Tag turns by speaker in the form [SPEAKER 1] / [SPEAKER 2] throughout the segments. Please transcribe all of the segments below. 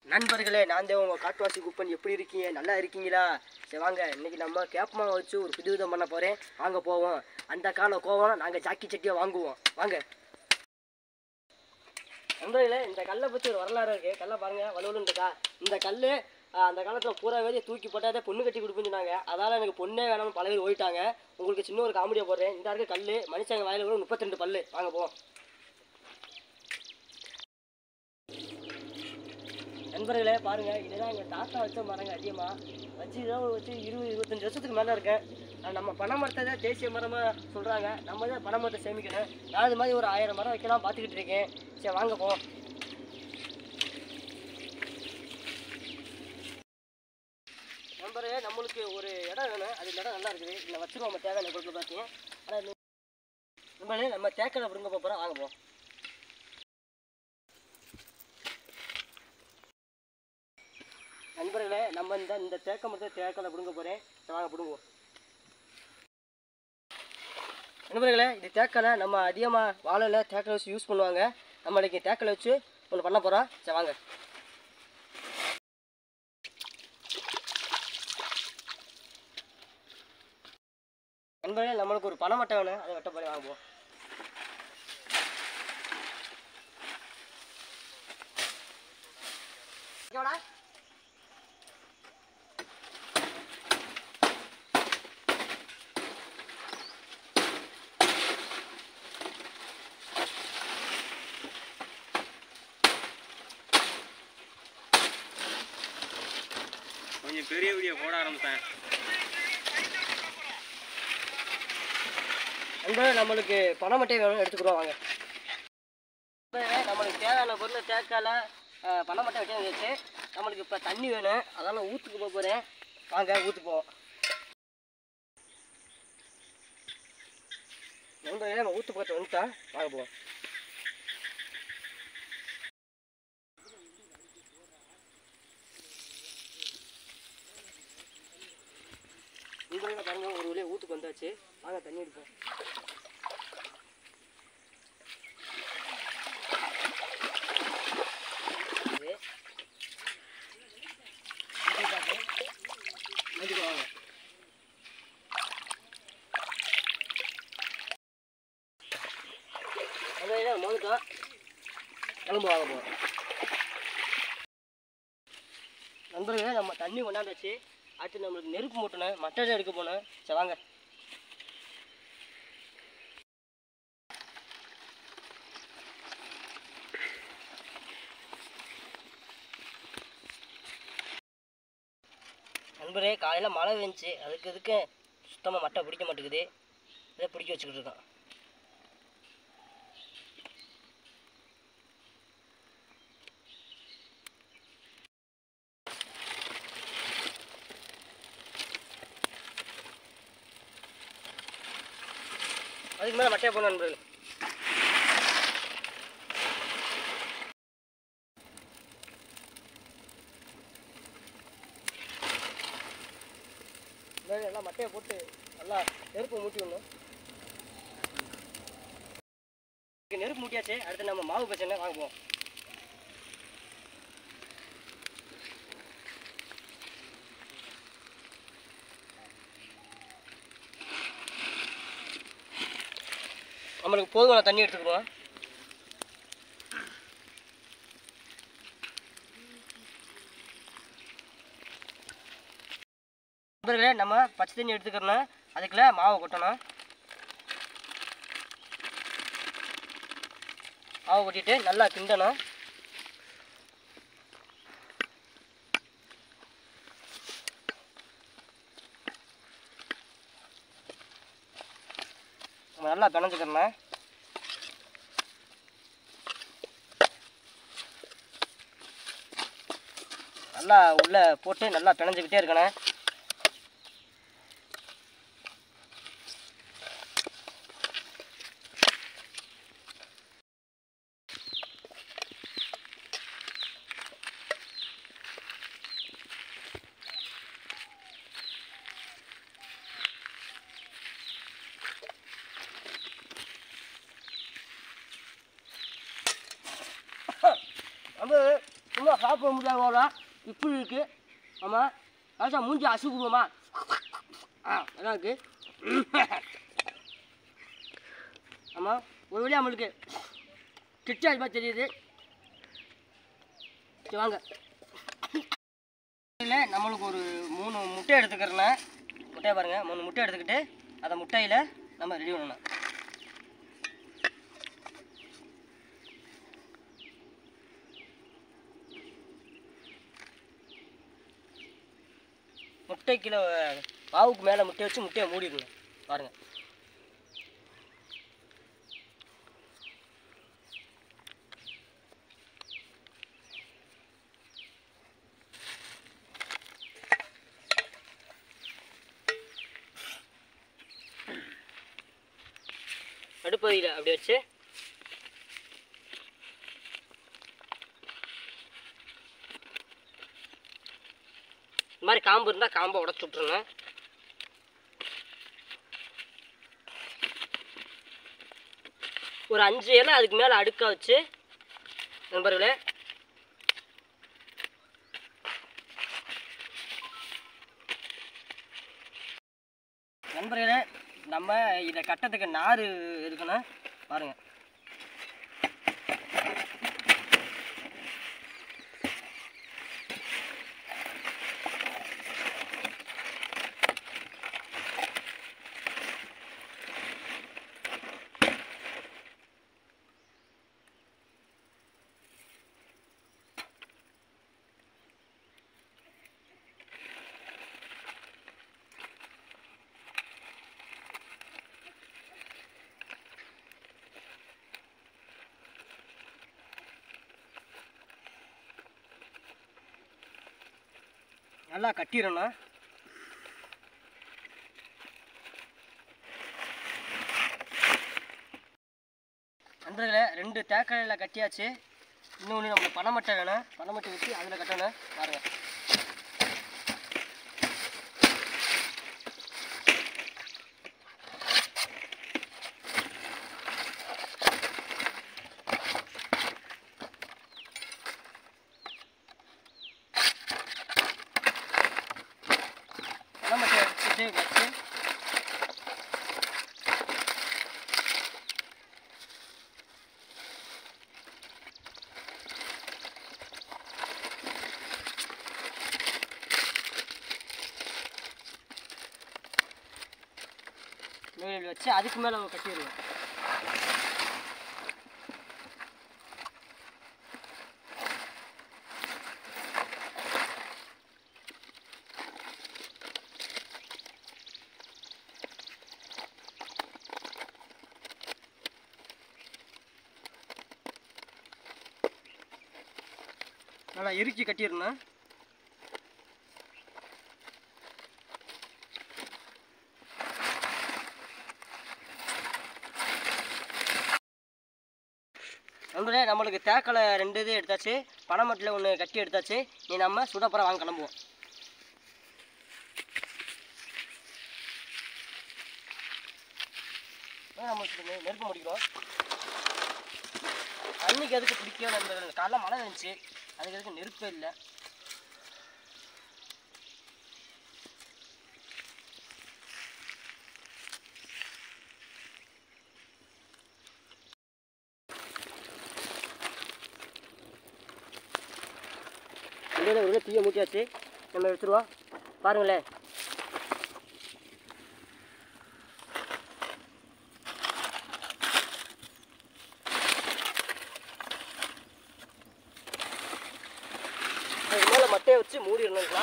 [SPEAKER 1] நண்பர்களே நான் தான் உங்கள் காட்டுவாசி குப்பன் எப்படி இருக்கீங்க நல்லா இருக்கீங்களா சரி வாங்க இன்னைக்கு நம்ம கேப்பமா வச்சு ஒரு புதுவிதம் பண்ண போகிறேன் வாங்க போவோம் அந்த கால கோவம் நாங்கள் ஜாக்கி சட்டியாக வாங்குவோம் வாங்க நண்பர்களே இந்த கல்லை பற்றி ஒரு வரலாறு இருக்கு கல்லை பாருங்க வலுவலுன்னு இருக்கா இந்த கல் அந்த காலத்தில் பூரா வேலையை தூக்கி போட்டாதே பொண்ணு கட்டி கொடுப்புன்னு சொன்னாங்க அதால் எனக்கு பொண்ணே வேணாம்னு பல பேர் போயிட்டாங்க உங்களுக்கு சின்ன ஒரு காமெடியாக போடுறேன் இந்த இருக்க கல் மனுஷங்க வாயில கூட முப்பத்திரெண்டு பல்லு வாங்க போவோம் நண்பர்களே பாருங்க இதுதான் எங்கள் தாத்தா வச்ச மரங்க அதிகமாக வச்சு தான் வச்சு இருபது இருபத்தஞ்சு வருஷத்துக்கு மேலே இருக்கேன் ஆனா, நம்ம பனை மரத்தை தான் தேசிய மரமாக சொல்கிறாங்க நம்ம தான் பனை மரத்தை சேமிக்கணும் நான் இது மாதிரி ஒரு ஆயிரம் மரம் வைக்கலாம் பார்த்துக்கிட்டு இருக்கேன் சரி வாங்க போவோம் நண்பர்களே நம்மளுக்கு ஒரு இடம் வேணும் அது இந்த இடம் நல்லா இருக்குது இதில் வச்சுருவோம் நம்ம தேவையான பொருட்கள் பார்த்தீங்க ஆனால் நண்பர்களே நம்ம தேக்கலை பிடுங்க போகிறோம் வாங்க போவோம் நண்பர்களே நம்ம இந்த இந்த தேக்க மரத்தை தேக்கலை பிடுங்க போகிறேன் வாங்க பிடுங்குவோம் நண்பர்களே இது தேக்கலை நம்ம அதிகமாக வாழையில் தேக்கலை வச்சு யூஸ் பண்ணுவாங்க நம்ம இன்னைக்கு தேக்கலை வச்சு ஒன்று பண்ண போகிறோம் சரி வாங்க நண்பர்களே நம்மளுக்கு ஒரு பனை மட்டை வேணும் அதை வெட்ட போய் வாங்குவோம் ஓகேவாடா
[SPEAKER 2] கொஞ்சம் பெரிய வீடியோ போட ஆரம்பித்தேன்
[SPEAKER 1] நண்பர்களே நம்மளுக்கு பணம் மட்டும் வேணும் எடுத்துக்கிறோம் வாங்க நண்பர்களே, நம்மளுக்கு தேவையான பொருள் தேக்கால பணம் மட்டும் வைக்க வச்சு நம்மளுக்கு இப்போ தண்ணி வேணும் அதனால் ஊற்றுக்கு போக போகிறேன் வாங்க ஊற்று போவோம் நண்பர்களே நம்ம ஊற்று பக்கத்தில் வந்துட்டோம் வாங்க போவோம் நண்பர்களே பாருங்க ஒரு வழியாக ஊற்றுக்கு வந்தாச்சு வாங்க தண்ணி எடுப்போம் இது. இது பாத்து. அதுக்கு வாங்க. நண்பர்களே, மோதுக்கா கிளம்பு வாங்க போவோம் நண்பர்களே நம்ம தண்ணி கொண்டாந்தாச்சு அடுத்து நம்மளுக்கு நெருப்பு மூட்டணும் மட்டை எடுக்க போனோம் சரி வாங்க நண்பரே காலையில் மழை பெஞ்சுச்சு அதுக்கு இதுக்கு சுத்தமாக மட்டை பிடிக்க மாட்டேங்குது இதை பிடிக்க வச்சுக்கிட்டு இருக்கோம் அதுக்கு மேலே மட்டையை போகணும் நண்பர்கள் மேலே எல்லாம் மட்டையை போட்டு நல்லா நெருப்பு மூட்டி விடணும் இங்க நெருப்பு மூட்டியாச்சு அடுத்து நம்ம மாவு பிரச்சனை வாங்குவோம் நம்மளுக்கு போதுமான தண்ணி எடுத்துக்குவோம் நண்பர்களே நம்ம பச்சை தண்ணி எடுத்துக்கிறோம் அதுக்குள்ள மாவை கொட்டணும் மாவு கொட்டிட்டு நல்லா கிண்டணும் நம்ம நல்லா பிணைஞ்சுக்கிறணும் நல்லா உள்ள போட்டு நல்லா பிணைஞ்சுக்கிட்டே இருக்கணும் நம்ம சும்மா சாப்பிட முடியாத இப்படி இருக்கு ஆமாம் ராஜா மூஞ்சி அசுகுவோமா ஆ நல்லா இருக்கு ஆமாம் ஒரு வழியாக நம்மளுக்கு கிட்ட அது மாதிரி தெரியுது சரி வாங்க இதில் நம்மளுக்கு ஒரு மூணு முட்டை எடுத்துக்கிறேண்ணே முட்டையை பாருங்கள் மூணு முட்டை எடுத்துக்கிட்டு அந்த முட்டையில் நம்ம ரெடி பண்ணணும் முட்டை கிலோ பாவுக்கு மேலே முட்டை வச்சு முட்டையை மூடிடணும் பாருங்கள் அடுப்பதியில் அப்படி வச்சு இந்த மாதிரி காம்பு இருந்தால் காம்பை உடச்சி விட்ருங்க ஒரு அஞ்சு இலை அதுக்கு மேலே அடுக்க வச்சு நண்பர்களே நண்பர்களே நம்ம இதை கட்டத்துக்கு நார் இருக்கணும் பாருங்க நல்லா கட்டிடணும் நண்பர்களே ரெண்டு தேக்கடையில் கட்டியாச்சு இன்னொன்று நம்ம பனைமட்டை வேணும் பனைமட்டை வச்சு அதில் கட்டணும் பாருங்க பனைமட்டை வச்சுட்டு வச்சு மேலே வச்சு அதுக்கு மேலே கட்டிடுவோம் நல்லா இறுக்கி கட்டிடணும் நண்பரே நம்மளுக்கு தேக்கலை ரெண்டு இது எடுத்தாச்சு பனைமட்டில் ஒன்று கட்டி எடுத்தாச்சு நீ நம்ம சுடப்புறம் வாங்க கிளம்புவோம் அதான் நம்ம இப்படி நெ- நெருப்பு முடிக்கிறோம் தண்ணிக்கு எதுக்கு பிடிக்கும் நண்பர்கள் காலைல மழை இருந்துச்சு அதுக்கு எதுக்கு நெருப்பே இல்லை உள்ளே உள்ள தீயை மூட்டியாச்சு நம்ம எடுத்துருவோம் பாருங்களேன் அது மேலே மட்டையை வச்சு மூடிடணுங்களா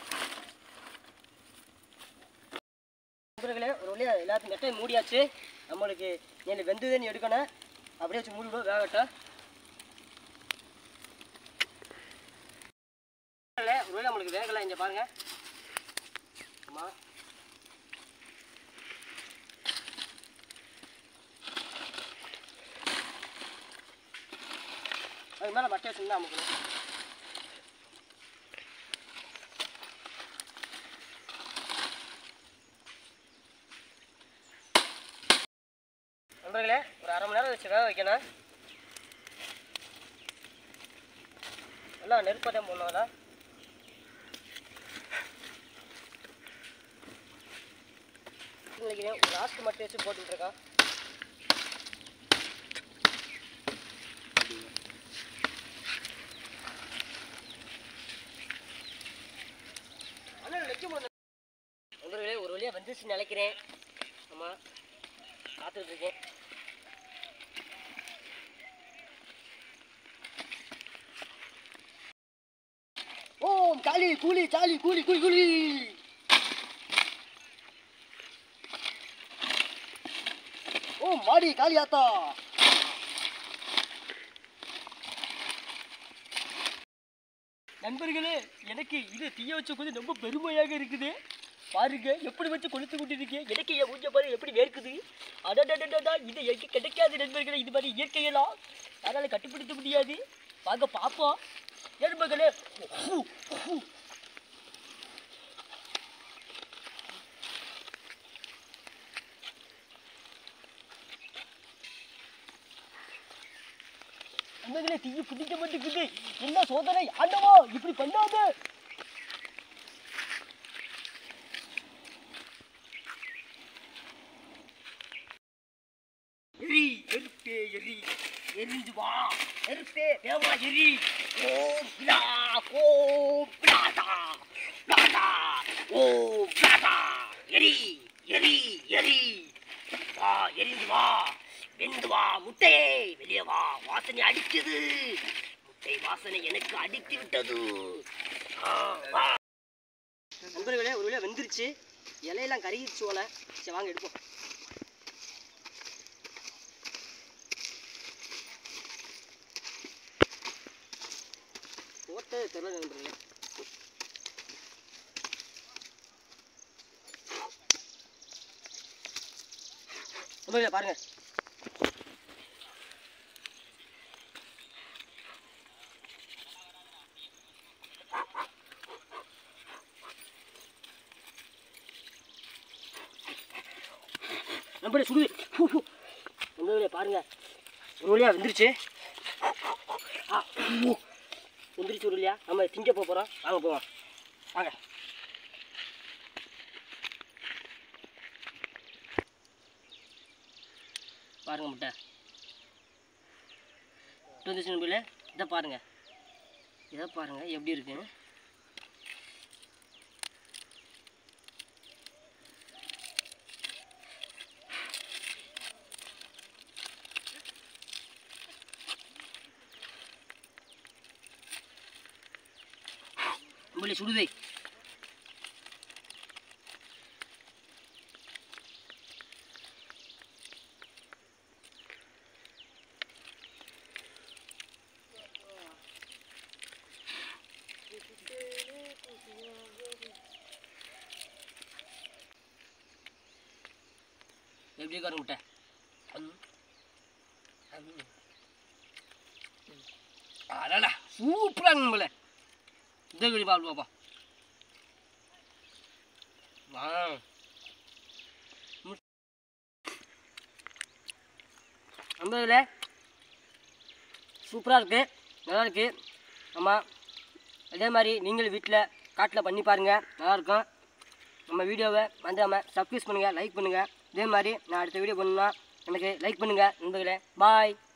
[SPEAKER 1] நண்பர்களே ஒரு வழியாக எல்லாத்தையும் நெட்டையும் மூடியாச்சு நம்மளுக்கு என்ன வெந்ததுன்னு எடுக்கணும் அப்படியே வச்சு மூடிவிடும் வேகட்டும் வேகலை ஒருவேளை நம்மளுக்கு வேகலை இங்கே பாருங்க ஆமா அது மேலே மட்டை வச்சுருந்தா அமுக்கணும் நண்பர்களே ஒரு அரை மணி நேரம் வச்சு வேக வைக்கணும் நல்லா நெருப்பை வந்துருச்சுன்னு நினைக்கிறேன் ஒரு லாஸ்ட் மட்டும் வச்சு போட்டுட்டு இருக்கான் அண்ணா வைக்க முடியல நண்பர்களே ஒரு வழியாக வந்துருச்சுன்னு நினைக்கிறேன் ஆமாம் காத்துட்டு இருக்கேன் ஓம் காளி கூலி சாலி கூலி கூலி கூலி ஓம் மாடி காளி ஆத்தா நண்பர்களே எனக்கு இது தீய வச்ச கொஞ்சம் ரொம்ப பெருமையாக இருக்குது பாருங்க எப்படி வச்சு கொளுத்து கொண்டிருக்கேன் எனக்கு என் மூஞ்ச பாரு எப்படி வேர்க்குது அடடடடா இது எனக்கு கிடைக்காது நண்பர்களே இது மாதிரி இயற்கையெல்லாம் அதனால கட்டுப்படுத்த முடியாது வாங்க பார்ப்போம் நண்பர்களே ஹூ, ஹூ. நண்பர்களே தீய பிடிக்க மாட்டேங்குது என்ன சோதனை ஆண்டவா இப்படி பண்ணாத எரி எருப்பே எரி எரிஞ்சு வா எருப்பே வேவா எரி ஓம் பிளா ஓம் பிளாதா பிளாதா ஓம் பிளாதா எரி எரி எரி வா எரிஞ்சு வா வெந்து வா முட்டையே வெளியே வா வாசனை அடிக்குது முட்டை வாசனை எனக்கு அடித்து விட்டது ஆ, வா. நண்பர்களே ஒரு வழியாக வெந்துருச்சு இலையெல்லாம் கருகிருச்சு போல சரி வாங்க எடுப்போம் போட்டது தெரியல நண்பர்களே நண்பர்களே பாருங்க நண்பர்களே சுடு ஹூ, ஹூ. நண்பர்களே பாருங்க ஒரு வழியா வெந்துருச்சு ஆ, ஹூ. வெந்துருச்சு ஒரு வழியா நம்ம திங்க போக போகிறோம் வாங்க போவோம் வாங்க பாருங்க முட்டை வந்துருச்சு நண்பர்களே இதை பாருங்க இதை பாருங்க எப்படி இருக்குன்னு நண்பர்களே சுடுதே எப்படி இருக்காரு முட்டை அடடா சூப்பராக நம்மள இதை வெளி பால் பாப்பா வா நம்பதில் சூப்பராக இருக்குது நல்லா இருக்குது ஆமாம் அதே மாதிரி நீங்களும் வீட்டில் காட்டில் பண்ணி பாருங்கள் நல்லாயிருக்கும் நம்ம வீடியோவை மறந்துடாமல் சப்ஸ்கிரைப் பண்ணுங்கள் லைக் பண்ணுங்கள் இதே மாதிரி நான் அடுத்த வீடியோ பண்ணணும்னா எனக்கு லைக் பண்ணுங்கள் நண்பர்களே பாய்